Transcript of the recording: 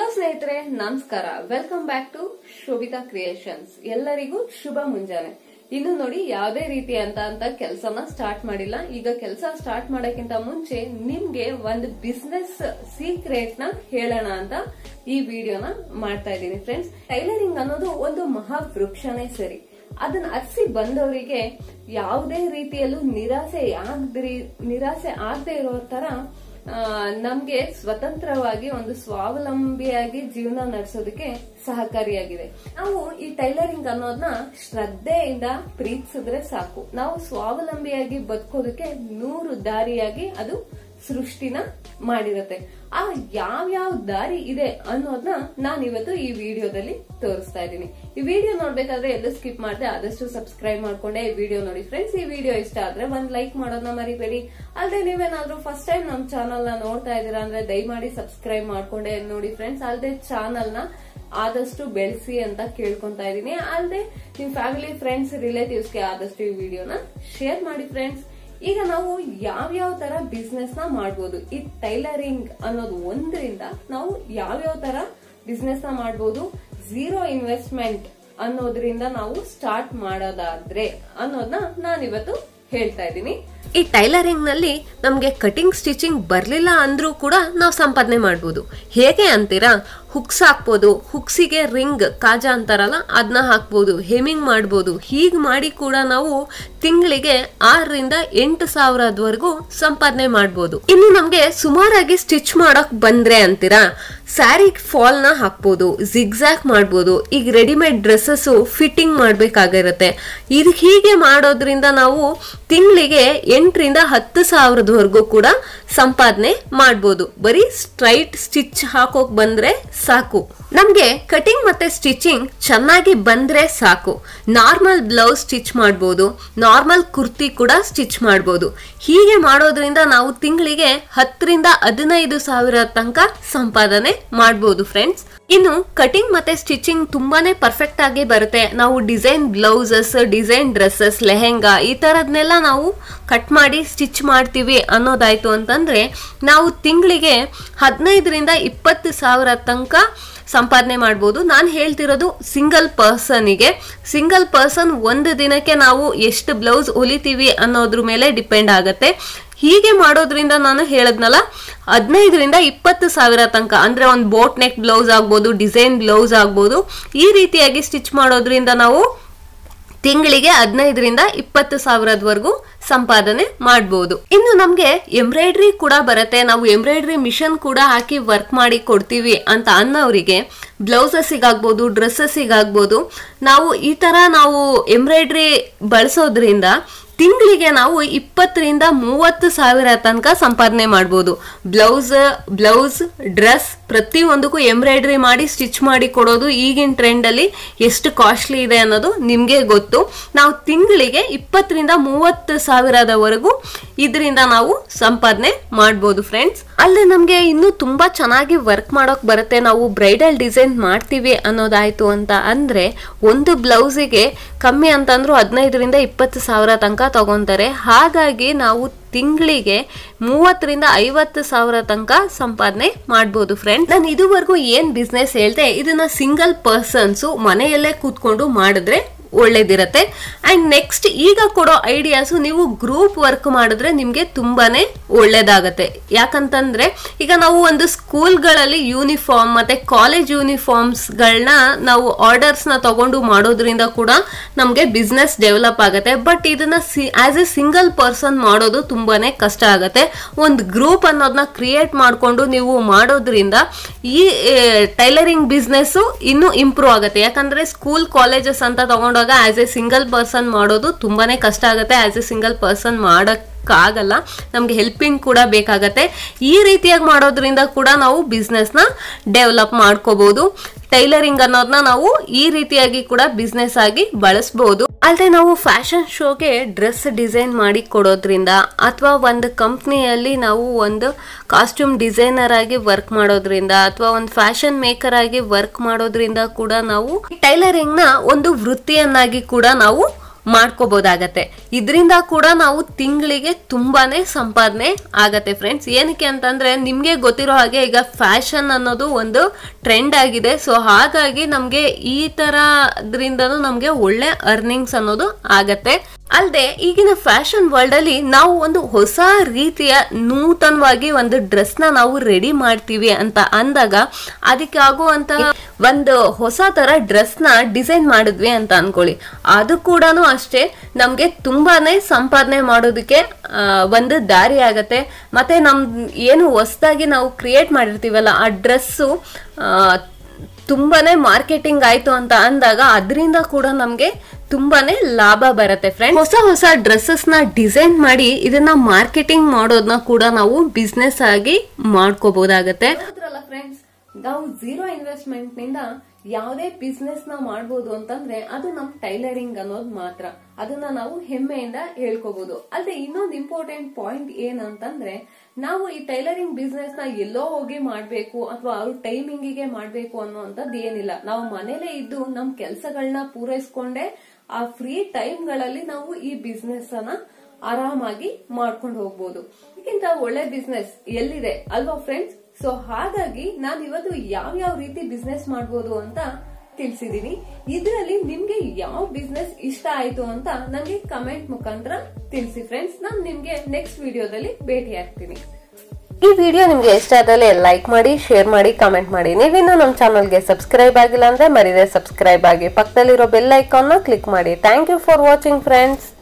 ಸ್ನೇಹಿತರೆ ನಮಸ್ಕಾರ welcome back to Shobhita creations ಎಲ್ಲರಿಗೂ ಶುಭ ಮುಂಜಾನೆ ಇನ್ನು ನೋಡಿ ಯಾವುದೇ ರೀತಿ ಅಂತ ಅಂತ ಕೆಲಸನ ಸ್ಟಾರ್ಟ್ ಮಾಡಿಲ್ಲ ಈಗ ಕೆಲಸ ಸ್ಟಾರ್ಟ್ ಮಾಡೋಕ್ಕಿಂತ ಮುಂಚೆ ನಿಮ್ಗೆ ಒಂದು ಬಿಸ್ನೆಸ್ ಸೀಕ್ರೆಟ್ ನ ಹೇಳೋಣ ಅಂತ ಈ ವಿಡಿಯೋನ ಮಾಡ್ತಾ ಇದ್ದೀನಿ ಫ್ರೆಂಡ್ಸ್ ಟೈಲರಿಂಗ್ ಅನ್ನೋದು ಒಂದು ಮಹಾ ವೃಕ್ಷನೇ ಸರಿ ಅದನ್ನ ಅರ್ಸಿ ಬಂದವರಿಗೆ ಯಾವುದೇ ರೀತಿಯಲ್ಲೂ ನಿರಾಸೆ ಆಗದ್ರಿ ನಿರಾಸೆ ಆಗದೆ ಇರೋ ತರ ಆ, ನಮ್ಗೆ ಸ್ವತಂತ್ರವಾಗಿ ಒಂದು ಸ್ವಾವಲಂಬಿಯಾಗಿ ಜೀವನ ನಡೆಸೋದಕ್ಕೆ ಸಹಕಾರಿಯಾಗಿದೆ ನಾವು ಈ ಟೈಲರಿಂಗ್ ಅನ್ನೋದನ್ನ ಶ್ರದ್ಧೆಯಿಂದ ಪ್ರೀತಿಸಿದ್ರೆ ಸಾಕು ನಾವು ಸ್ವಾವಲಂಬಿಯಾಗಿ ಬದುಕೋದಕ್ಕೆ ನೂರು ದಾರಿಯಾಗಿ ಅದು ಸೃಷ್ಟಿನ ಮಾಡಿರತ್ತೆ ಆ ಯಾವ್ಯಾವ ದಾರಿ ಇದೆ ಅನ್ನೋದನ್ನ ನಾನು ಇವತ್ತು ಈ ವಿಡಿಯೋದಲ್ಲಿ ತೋರಿಸ್ತಾ ಇದ್ದೀನಿ ಈ ವಿಡಿಯೋ ನೋಡ್ಬೇಕಾದ್ರೆ ಎಲ್ಲೂ ಸ್ಕಿಪ್ ಮಾಡದೆ ಆದಷ್ಟು ಸಬ್ಸ್ಕ್ರೈಬ್ ಮಾಡ್ಕೊಂಡೆ ಈ ವಿಡಿಯೋ ನೋಡಿ ಫ್ರೆಂಡ್ಸ್ ಈ ವಿಡಿಯೋ ಇಷ್ಟ ಆದ್ರೆ ಒಂದ್ ಲೈಕ್ ಮಾಡೋದನ್ನ ಮರಿಬೇಡಿ ಅಲ್ಲದೆ ನೀವೇನಾದ್ರೂ ಫಸ್ಟ್ ಟೈಮ್ ನಮ್ ಚಾನಲ್ ನ ನೋಡ್ತಾ ಇದೀರಾ ಅಂದ್ರೆ ದಯಮಾಡಿ ಸಬ್ಸ್ಕ್ರೈಬ್ ಮಾಡ್ಕೊಂಡೆ ನೋಡಿ ಫ್ರೆಂಡ್ಸ್ ಅಲ್ಲದೆ ಚಾನಲ್ ನ ಆದಷ್ಟು ಬೆಳೆಸಿ ಅಂತ ಕೇಳ್ಕೊಂತಾ ಇದೀನಿ ಅಲ್ಲದೆ ನಿಮ್ ಫ್ಯಾಮಿಲಿ ಫ್ರೆಂಡ್ಸ್ ರಿಲೇಟಿವ್ಸ್ಗೆ ಆದಷ್ಟು ಈ ವಿಡಿಯೋನ ಶೇರ್ ಮಾಡಿ ಫ್ರೆಂಡ್ಸ್ ಈಗ ನಾವು ಯಾವ್ಯಾವ ತರ ಬಿಸ್ನೆಸ್ ನ ಮಾಡ್ಬೋದು ಈ ಟೈಲರಿಂಗ್ ಅನ್ನೋದು ಒಂದರಿಂದ ನಾವು ಯಾವ್ಯಾವ ತರ ಬಿಸ್ನೆಸ್ ನ ಮಾಡ್ಬೋದು ಝೀರೋ ಇನ್ವೆಸ್ಟ್ಮೆಂಟ್ ಅನ್ನೋದ್ರಿಂದ ನಾವು ಸ್ಟಾರ್ಟ್ ಮಾಡೋದಾದ್ರೆ ಅನ್ನೋದನ್ನ ನಾನಿವತ್ತು ಹೇಳ್ತಾ ಇದ್ದೀನಿ ಈ ಟೈಲರಿಂಗ್ ನಲ್ಲಿ ನಮಗೆ ಕಟಿಂಗ್ ಸ್ಟಿಚಿಂಗ್ ಬರಲಿಲ್ಲ ಅಂದ್ರೂ ಕೂಡ ನಾವು ಸಂಪಾದನೆ ಮಾಡ್ಬೋದು ಹೇಗೆ ಅಂತೀರಾ ಹುಕ್ಸ್ ಹಾಕ್ಬೋದು ಹುಕ್ಸಿಗೆ ರಿಂಗ್ ಕಾಜಾ ಅಂತಾರಲ್ಲ ಅದನ್ನ ಹಾಕ್ಬೋದು ಹೆಮಿಂಗ್ ಮಾಡ್ಬೋದು ಹೀಗೆ ಮಾಡಿ ಕೂಡ ನಾವು ತಿಂಗಳಿಗೆ ಆರರಿಂದ ಎಂಟು ಸಾವಿರದವರೆಗೂ ಸಂಪಾದನೆ ಮಾಡ್ಬೋದು ಇನ್ನು ನಮಗೆ ಸುಮಾರಾಗಿ ಸ್ಟಿಚ್ ಮಾಡಕ್ ಬಂದ್ರೆ ಅಂತೀರಾ ಸ್ಯಾರಿ ಫಾಲ್ನ ಹಾಕ್ಬೋದು ಜಿಗ್ಜಾಕ್ ಮಾಡ್ಬೋದು ಈಗ ರೆಡಿಮೇಡ್ ಡ್ರೆಸ್ಸಸ್ ಫಿಟ್ಟಿಂಗ್ ಮಾಡ್ಬೇಕಾಗಿರುತ್ತೆ ಇದು ಹೀಗೆ ಮಾಡೋದ್ರಿಂದ ನಾವು ತಿಂಗಳಿಗೆ ಎಂಟರಿಂದ ಹತ್ತು ಸಾವಿರದವರೆಗೂ ಕೂಡ ಸಂಪಾದನೆ ಮಾಡ್ಬೋದು ಬರೀ ಸ್ಟ್ರೈಟ್ ಸ್ಟಿಚ್ ಹಾಕೋಕ್ ಬಂದ್ರೆ ಸಾಕು ನಮ್ಗೆ ಕಟಿಂಗ್ ಮತ್ತೆ ಸ್ಟಿಚಿಂಗ್ ಚೆನ್ನಾಗಿ ಬಂದ್ರೆ ಸಾಕು ನಾರ್ಮಲ್ ಬ್ಲೌಸ್ ಸ್ಟಿಚ್ ಮಾಡ್ಬೋದು ನಾರ್ಮಲ್ ಕುರ್ತಿ ಕೂಡ ಸ್ಟಿಚ್ ಮಾಡ್ಬೋದು ಹೀಗೆ ಮಾಡೋದ್ರಿಂದ ನಾವು ತಿಂಗಳಿಗೆ ಹತ್ತರಿಂದ ಹದಿನೈದು ಸಾವಿರ ತನಕ ಸಂಪಾದನೆ ಮಾಡ್ಬೋದು ಫ್ರೆಂಡ್ಸ್ ಇನ್ನು ಕಟಿಂಗ್ ಮತ್ತೆ ಸ್ಟಿಚಿಂಗ್ ತುಂಬಾನೇ ಪರ್ಫೆಕ್ಟ್ ಆಗಿ ಬರುತ್ತೆ ನಾವು design blouses design dresses lehenga ಈ ತರದ್ನೆಲ್ಲ ನಾವು ಕಟ್ ಮಾಡಿ ಸ್ಟಿಚ್ ಮಾಡ್ತೀವಿ ಅನ್ನೋದಾಯ್ತು ಅಂತಂದ್ರೆ ನಾವು ತಿಂಗಳಿಗೆ ಹದಿನೈದರಿಂದ ಇಪ್ಪತ್ತು ಸಾವಿರ ತನಕ ಸಂಪಾದನೆ ಮಾಡ್ಬೋದು ನಾನು ಹೇಳ್ತಿರೋದು ಸಿಂಗಲ್ ಪರ್ಸನಿಗೆ ಸಿಂಗಲ್ ಪರ್ಸನ್ ಒಂದು ದಿನಕ್ಕೆ ನಾವು ಎಷ್ಟು ಬ್ಲೌಸ್ ಹೊಲಿತೀವಿ ಅನ್ನೋದ್ರ ಮೇಲೆ ಡಿಪೆಂಡ್ ಆಗುತ್ತೆ ಹೀಗೆ ಮಾಡೋದ್ರಿಂದ ನಾನು ಹೇಳದ್ನಲ್ಲ ಹದಿನೈದರಿಂದ ಇಪ್ಪತ್ತು ಸಾವಿರ ತನಕ ಅಂದ್ರೆ ಒಂದು ಬೋಟ್ ನೆಕ್ ಬ್ಲೌಸ್ ಆಗ್ಬೋದು ಡಿಸೈನ್ ಬ್ಲೌಸ್ ಆಗ್ಬೋದು ಈ ರೀತಿಯಾಗಿ ಸ್ಟಿಚ್ ಮಾಡೋದ್ರಿಂದ ನಾವು ತಿಂಗಳಿಗೆ ಹದಿನೈದರಿಂದ ಇಪ್ಪತ್ತು ಸಾವಿರದವರೆಗೂ ಸಂಪಾದನೆ ಮಾಡ್ಬೋದು ಇನ್ನು ನಮ್ಗೆ ಎಂಬ್ರಾಯ್ಡ್ರಿ ಕೂಡ ಬರುತ್ತೆ ನಾವು ಎಂಬ್ರಾಯ್ಡ್ರಿ ಮಿಷನ್ ಕೂಡ ಹಾಕಿ ವರ್ಕ್ ಮಾಡಿ ಕೊಡ್ತೀವಿ ಅಂತ ಅನ್ನೋರಿಗೆ ಬ್ಲೌಸಸ್ಸಿಗಾಗ್ಬೋದು ಡ್ರೆಸ್ಸಸ್ಸಿಗಾಗ್ಬೋದು ನಾವು ಈ ತರ ನಾವು ಎಂಬ್ರಾಯ್ಡ್ರಿ ಬಳಸೋದ್ರಿಂದ ತಿಂಗಳಿಗೆ ನಾವು ಇಪ್ಪತ್ತರಿಂದ ಮೂವತ್ತು ಸಾವಿರ ತನಕ ಸಂಪಾದನೆ ಮಾಡ್ಬೋದು ಬ್ಲೌಸ್ ಬ್ಲೌಸ್ ಡ್ರೆಸ್ ಪ್ರತಿಯೊಂದಕ್ಕೂ ಎಂಬ್ರಾಯ್ಡ್ರಿ ಮಾಡಿ ಸ್ಟಿಚ್ ಮಾಡಿ ಕೊಡೋದು ಈಗಿನ ಟ್ರೆಂಡಲ್ಲಿ ಎಷ್ಟು ಕಾಸ್ಟ್ಲಿ ಇದೆ ಅನ್ನೋದು ನಿಮಗೆ ಗೊತ್ತು ನಾವು ತಿಂಗಳಿಗೆ ಇಪ್ಪತ್ತರಿಂದ ಮೂವತ್ತು ಸಾವಿರದವರೆಗೂ ಇದರಿಂದ ನಾವು ಸಂಪಾದನೆ ಮಾಡ್ಬೋದು ಫ್ರೆಂಡ್ಸ್ ಅಲ್ಲದೆ ನಮಗೆ ಇನ್ನೂ ತುಂಬಾ ಚೆನ್ನಾಗಿ ವರ್ಕ್ ಮಾಡೋಕ್ ಬರುತ್ತೆ ನಾವು ಬ್ರೈಡಲ್ ಡಿಸೈನ್ ಮಾಡ್ತೀವಿ ಅನ್ನೋದಾಯ್ತು ಅಂತ ಅಂದ್ರೆ ಒಂದು ಬ್ಲೌಸಿಗೆ ಕಮ್ಮಿ ಅಂತಂದ್ರೂ ಹದಿನೈದರಿಂದ ಇಪ್ಪತ್ತು ಸಾವಿರ ತನಕ ತಗೊಂತಾರೆ ಹಾಗಾಗಿ ನಾವು ತಿಂಗಳಿಗೆ ಮೂವತ್ತರಿಂದ ಐವತ್ತು ಸಾವಿರ ತನಕ ಸಂಪಾದನೆ ಮಾಡ್ಬೋದು ಫ್ರೆಂಡ್ ನಾನು ಇದುವರೆಗೂ ಏನ್ ಬಿಸ್ನೆಸ್ ಹೇಳ್ದೆ ಇದನ್ನ ಸಿಂಗಲ್ ಪರ್ಸನ್ಸು ಮನೆಯಲ್ಲೇ ಕೂತ್ಕೊಂಡು ಮಾಡಿದ್ರೆ ಒಳ್ಳೇದಿರತ್ತೆ ಅಂಡ್ ನೆಕ್ಸ್ಟ್ ಈಗ ಕೊಡೋ ಐಡಿಯಾಸು ನೀವು ಗ್ರೂಪ್ ವರ್ಕ್ ಮಾಡಿದ್ರೆ ನಿಮಗೆ ತುಂಬಾನೇ ಒಳ್ಳೇದಾಗತ್ತೆ ಯಾಕಂತಂದ್ರೆ ಈಗ ನಾವು ಒಂದು ಸ್ಕೂಲ್ಗಳಲ್ಲಿ ಯೂನಿಫಾರ್ಮ್ ಮತ್ತೆ ಕಾಲೇಜ್ ಯೂನಿಫಾರ್ಮ್ಸ್ಗಳನ್ನ ನಾವು ಆರ್ಡರ್ಸ್ನ ತಗೊಂಡು ಮಾಡೋದ್ರಿಂದ ಕೂಡ ನಮಗೆ ಬಿಸ್ನೆಸ್ ಡೆವಲಪ್ ಆಗುತ್ತೆ ಬಟ್ ಇದನ್ನ ಸಿ ಆಸ್ ಎ ಸಿಂಗಲ್ ಪರ್ಸನ್ ಮಾಡೋದು ತುಂಬಾನೇ ಕಷ್ಟ ಆಗುತ್ತೆ ಒಂದು ಗ್ರೂಪ್ ಅನ್ನೋದನ್ನ ಕ್ರಿಯೇಟ್ ಮಾಡಿಕೊಂಡು ನೀವು ಮಾಡೋದ್ರಿಂದ ಈ ಟೈಲರಿಂಗ್ ಬಿಸ್ನೆಸ್ ಇನ್ನೂ ಇಂಪ್ರೂವ್ ಆಗುತ್ತೆ ಯಾಕಂದ್ರೆ ಸ್ಕೂಲ್ ಕಾಲೇಜಸ್ ಅಂತ ತಗೊಂಡಾಗ ಆಸ್ ಎ ಸಿಂಗಲ್ ಪರ್ಸನ್ ಮಾಡೋದು ತುಂಬಾನೇ ಕಷ್ಟ ಆಗುತ್ತೆ ಆಸ್ ಎ ಸಿಂಗಲ್ ಪರ್ಸನ್ ಮಾಡಕ್ ಆಗಲ್ಲ ನಮ್ಗೆ ಹೆಲ್ಪಿಂಗ್ ಕೂಡ ಬೇಕಾಗತ್ತೆ ಈ ರೀತಿಯಾಗಿ ಮಾಡೋದ್ರಿಂದ ಕೂಡ ನಾವು ಬಿಸ್ನೆಸ್ನ ಡೆವಲಪ್ ಮಾಡ್ಕೋಬಹುದು ಟೈಲರಿಂಗ್ ಅನ್ನೋದನ್ನ ನಾವು ಈ ರೀತಿಯಾಗಿ ಕೂಡ ಬಿಸ್ನೆಸ್ ಆಗಿ ಬಳಸಬಹುದು ಅಲ್ಲದೆ ನಾವು ಫ್ಯಾಷನ್ ಶೋಗೆ ಡ್ರೆಸ್ ಡಿಸೈನ್ ಮಾಡಿ ಕೊಡೋದ್ರಿಂದ ಅಥವಾ ಒಂದು ಕಂಪ್ನಿಯಲ್ಲಿ ನಾವು ಒಂದು ಕಾಸ್ಟ್ಯೂಮ್ ಡಿಸೈನರ್ ಆಗಿ ವರ್ಕ್ ಮಾಡೋದ್ರಿಂದ ಅಥವಾ ಒಂದು ಫ್ಯಾಷನ್ ಮೇಕರ್ ಆಗಿ ವರ್ಕ್ ಮಾಡೋದ್ರಿಂದ ಕೂಡ ನಾವು ಟೈಲರಿಂಗ್ ನ ಒಂದು ವೃತ್ತಿಯನ್ನಾಗಿ ಕೂಡ ನಾವು ಮಾಡ್ಕೋಬಹುದಾಗತ್ತೆ ಇದರಿಂದ ಕೂಡ ನಾವು ತಿಂಗಳಿಗೆ ತುಂಬಾನೇ ಸಂಪಾದನೆ ಆಗತ್ತೆ ಫ್ರೆಂಡ್ಸ್ ಏನಕ್ಕೆ ಅಂತಂದ್ರೆ ನಿಮ್ಗೆ ಗೊತ್ತಿರೋ ಹಾಗೆ ಈಗ ಫ್ಯಾಷನ್ ಅನ್ನೋದು ಒಂದು ಟ್ರೆಂಡ್ ಆಗಿದೆ ಸೊ ಹಾಗಾಗಿ ನಮ್ಗೆ ಈ ತರದ್ರಿಂದನೂ ನಮ್ಗೆ ಒಳ್ಳೆ ಅರ್ನಿಂಗ್ಸ್ ಅನ್ನೋದು ಆಗತ್ತೆ ಅಲ್ಲದೆ ಈಗಿನ ಫ್ಯಾಷನ್ ವರ್ಲ್ಡ್ ಅಲ್ಲಿ ನಾವು ಒಂದು ಹೊಸ ರೀತಿಯ ನೂತನವಾಗಿ ಒಂದು ಡ್ರೆಸ್ ನ ನಾವು ರೆಡಿ ಮಾಡ್ತೀವಿ ಅಂತ ಅಂದಾಗ ಅದಕ್ಕೆ ಆಗುವಂತ ಒಂದು ಹೊಸ ತರ ಡ್ರೆಸ್ ನ ಡಿಸೈನ್ ಮಾಡಿದ್ವಿ ಅಂತ ಅನ್ಕೊಳ್ಳಿ ಅದು ಕೂಡ ಅಷ್ಟೇ ನಮ್ಗೆ ತುಂಬಾನೇ ಸಂಪಾದನೆ ಮಾಡೋದಕ್ಕೆ ಆ, ಒಂದು ದಾರಿ ಆಗತ್ತೆ ಮತ್ತೆ ನಮ್ ಏನು ಹೊಸದಾಗಿ ನಾವು ಕ್ರಿಯೇಟ್ ಮಾಡಿರ್ತೀವಲ್ಲ ಆ ಡ್ರೆಸ್ಸು ತುಂಬಾನೇ ಮಾರ್ಕೆಟಿಂಗ್ ಆಯ್ತು ಅಂತ ಅಂದಾಗ ಅದರಿಂದ ಕೂಡ ನಮ್ಗೆ ತುಂಬಾನೇ ಲಾಭ ಬರುತ್ತೆ ಫ್ರೆಂಡ್ ಹೊಸ ಹೊಸ ಡ್ರೆಸ್ಸಸ್ ನ ಡಿಸೈನ್ ಮಾಡಿ ಇದನ್ನ ಮಾರ್ಕೆಟಿಂಗ್ ಮಾಡೋದನ್ನ ಕೂಡ ನಾವು ಬಿಸ್ನೆಸ್ ಆಗಿ ಮಾಡ್ಕೋಬಹುದಾಗತ್ತೆ ನೋಡಿದ್ರಲ್ಲ ಫ್ರೆಂಡ್ಸ್ ನಾವು ಝೀರೋ ಇನ್ವೆಸ್ಟ್ಮೆಂಟ್ ನಿಂದ ಯಾವುದೇ ಬಿಸ್ನೆಸ್ ನ ಮಾಡ್ಬೋದು ಅಂತಂದ್ರೆ ಅದು ನಮ್ ಟೈಲರಿಂಗ್ ಅನ್ನೋದು ಮಾತ್ರ ಅದನ್ನ ನಾವು ಹೆಮ್ಮೆಯಿಂದ ಹೇಳ್ಕೋಬಹುದು ಅಲ್ಲದೆ ಇನ್ನೊಂದು ಇಂಪಾರ್ಟೆಂಟ್ ಪಾಯಿಂಟ್ ಏನಂತಂದ್ರೆ ನಾವು ಈ ಟೈಲರಿಂಗ್ ಬಿಸ್ನೆಸ್ ನ ಎಲ್ಲೋ ಹೋಗಿ ಮಾಡ್ಬೇಕು ಅಥವಾ ಅವ್ರ ಟೈಮಿಂಗಿಗೆ ಮಾಡ್ಬೇಕು ಅನ್ನೋಂಥದ್ದು ಏನಿಲ್ಲ ನಾವು ಮನೇಲೆ ಇದ್ದು ನಮ್ ಕೆಲಸಗಳನ್ನ ಪೂರೈಸ್ಕೊಂಡೆ ಆ ಫ್ರೀ ಟೈಮ್ಗಳಲ್ಲಿ ನಾವು ಈ ಬಿಸ್ನೆಸ್ ಅನ್ನ ಆರಾಮಾಗಿ ಮಾಡ್ಕೊಂಡು ಹೋಗ್ಬೋದು ಇದಕ್ಕಿಂತ ಒಳ್ಳೆ ಬಿಸ್ನೆಸ್ ಎಲ್ಲಿದೆ ಅಲ್ವಾ ಫ್ರೆಂಡ್ಸ್ ಸೊ ಹಾಗಾಗಿ ನಾನು ಇವತ್ತು ಯಾವ ಯಾವ ರೀತಿ ಬಿಸ್ನೆಸ್ ಮಾಡ್ಬೋದು ಅಂತ ತಿಳಿಸಿದೀನಿ ಇದರಲ್ಲಿ ನಿಮ್ಗೆ ಯಾವ ಬಿಸ್ನೆಸ್ ಇಷ್ಟ ಆಯ್ತು ಅಂತ ನನಗೆ ಕಮೆಂಟ್ ಮುಖಾಂತರ ತಿಳಿಸಿ ಫ್ರೆಂಡ್ಸ್ ನಾನು ನಿಮ್ಗೆ ನೆಕ್ಸ್ಟ್ ವಿಡಿಯೋದಲ್ಲಿ ಭೇಟಿ ಆಗ್ತೀನಿ ಈ ವಿಡಿಯೋ ನಿಮ್ಗೆ ಇಷ್ಟ ಆದಲ್ಲಿ ಲೈಕ್ ಮಾಡಿ ಶೇರ್ ಮಾಡಿ ಕಮೆಂಟ್ ಮಾಡಿ ನೀವಿನ್ನು ನಮ್ಮ ಚಾನಲ್ಗೆ ಸಬ್ಸ್ಕ್ರೈಬ್ ಆಗಿಲ್ಲ ಅಂದ್ರೆ ಮರಿದೆ ಸಬ್ಸ್ಕ್ರೈಬ್ ಆಗಿ ಪಕ್ಕದಲ್ಲಿರೋ ಬೆಲ್ ಐಕಾನ್ನ ಕ್ಲಿಕ್ ಮಾಡಿ thank you for watching friends